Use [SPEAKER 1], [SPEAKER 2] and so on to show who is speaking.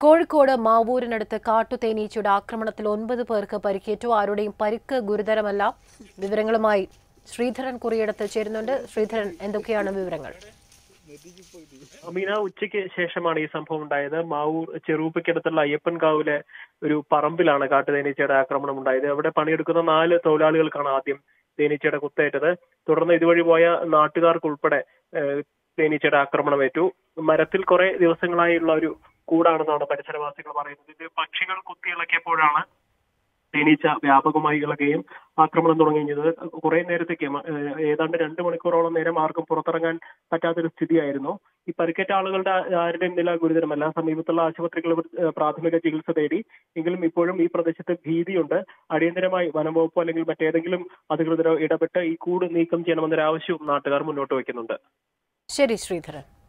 [SPEAKER 1] കോഴിക്കോട് മാവൂരിനടുത്ത് കാട്ടുതേനീച്ചയുടെ ആക്രമണത്തിൽ ഒൻപത് പേർക്ക് പരിക്കേറ്റു ആരുടെയും പരിക്ക് ഗുരുതരമല്ല വിവരങ്ങളുമായി ശ്രീധരൻ കുറിയിടത്ത് ചേരുന്നുണ്ട് ശ്രീധരൻ എന്തൊക്കെയാണ് വിവരങ്ങൾ
[SPEAKER 2] അമീന ഉച്ചയ്ക്ക് ശേഷമാണ് ഈ സംഭവം ഉണ്ടായത് മാവൂർ ചെറുപ്പയ്ക്കടുത്തുള്ള അയ്യപ്പൻകാവിലെ ഒരു പറമ്പിലാണ് കാട്ടുതേനീച്ചയുടെ ആക്രമണം ഉണ്ടായത് അവിടെ പണിയെടുക്കുന്ന നാല് തൊഴിലാളികൾക്കാണ് ആദ്യം തേനീച്ചയുടെ കുത്തേറ്റത് തുടർന്ന് ഇതുവഴി പോയ നാട്ടുകാർക്കുൾപ്പെടെ ഏഹ്, തേനീച്ചയുടെ ആക്രമണമേറ്റു മരത്തിൽ കുറെ ദിവസങ്ങളായുള്ള ഒരു കൂടാണെന്നാണ് പരിസരവാസികൾ പറയുന്നത് ഇത് പക്ഷികൾ കുത്തിയിളക്കിയപ്പോഴാണ് തേനീച്ച വ്യാപകമായി ഇളകുകയും ആക്രമണം തുടങ്ങുകയും ചെയ്തത് കുറെ നേരത്തേക്ക് മ- ഏഹ് ഏതാണ്ട് രണ്ട് മണിക്കൂറോളം നേരം ആർക്കും പുറത്തിറങ്ങാൻ പറ്റാത്തൊരു സ്ഥിതിയായിരുന്നു ഈ പരിക്കേറ്റ ആളുകളുടെ ആ- ആരുടെയും നില ഗുരുതരമല്ല സമീപത്തുള്ള ആശുപത്രികളിൽ ഏഹ് പ്രാഥമിക ചികിത്സ തേടി എങ്കിലും ഇപ്പോഴും ഈ പ്രദേശത്ത് ഭീതിയുണ്ട് അടിയന്തരമായി വനം വകുപ്പോ അല്ലെങ്കിൽ മറ്റേതെങ്കിലും അധികൃതരോ ഇടപെട്ട് ഈ കൂട് നീക്കം ചെയ്യണമെന്നൊരു ആവശ്യവും നാട്ടുകാർ മുന്നോട്ട് വയ്ക്കുന്നുണ്ട്
[SPEAKER 1] ശരി ശ്രീധരൻ